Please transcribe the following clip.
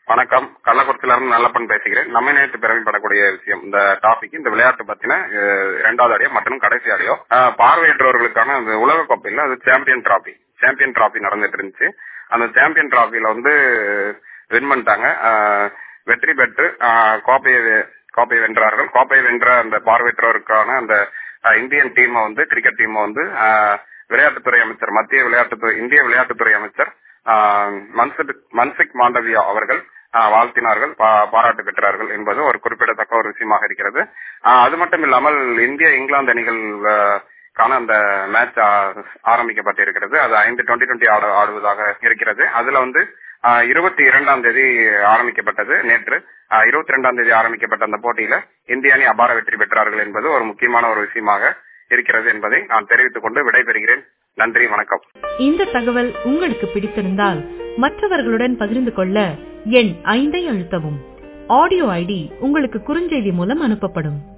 வணக்கம் கள்ளக்குறிச்சியில இருந்து நல்லப்பன் பேசுகிறேன் நம்ம நேற்று பெருமைப்படக்கூடிய விஷயம் இந்த டாபிக் இந்த விளையாட்டு பத்தின அஹ், இரண்டாவது அடியோ மற்றும் கடைசி அடியோ அஹ், பார்வையற்றவர்களுக்கான அந்த உலக கோப்பையில அது சாம்பியன் டிராபி சாம்பியன் டிராபி நடந்துட்டு இருந்துச்சு அந்த சாம்பியன் டிராபில வந்து வின் பண்ணிட்டாங்க அஹ், வெற்றி பெற்று அஹ், கோப்பையை வெ- கோப்பையை வென்றார்கள் கோப்பையை வென்ற அந்த பார்வையற்றோருக்கான அந்த அஹ், இந்தியன் டீமை வந்து கிரிக்கெட் டீமை வந்து அஹ், விளையாட்டுத்துறை அமைச்சர் மத்திய விளையாட்டுத்துறை இந்திய விளையாட்டுத்துறை அமைச்சர் ஆஹ் மன்சுக் மன்சுக் மாண்டவியா அவர்கள் ஆஹ் வாழ்த்தினார்கள் பா- பாராட்டு பெற்றார்கள் என்பது ஒரு குறிப்பிடத்தக்க ஒரு விஷயமாக இருக்கிறது ஆஹ் அது மட்டும் இல்லாமல் இந்திய இங்கிலாந்து அணிகள் ஆஹ், கான அந்த மேட்ச் ஆரம்பிக்கப்பட்டிருக்கிறது அது ஐந்து டுவெண்டி டுவெண்டி ஆடுவதாக இருக்கிறது அதுல வந்து இருபத்தி இரண்டாம் தேதி ஆரம்பிக்கப்பட்டது நேற்று இருபத்தி ரெண்டாம் தேதி ஆரம்பிக்கப்பட்ட அந்த போட்டியில இந்திய அணி அபார வெற்றி பெற்றார்கள் என்பது ஒரு முக்கியமான ஒரு விஷயமாக இருக்கிறது என்பதை நான் தெரிவித்துக் கொண்டு விடைபெறுகிறேன் நன்றி வணக்கம் இந்த தகவல் உங்களுக்கு பிடித்திருந்தால் மற்றவர்களுடன் பகிர்ந்து கொள்ள எண் ஐந்தை அழுத்தவும் ஆடியோ ஐடி உங்களுக்கு குறுஞ்செய்தி மூலம் அனுப்பப்படும்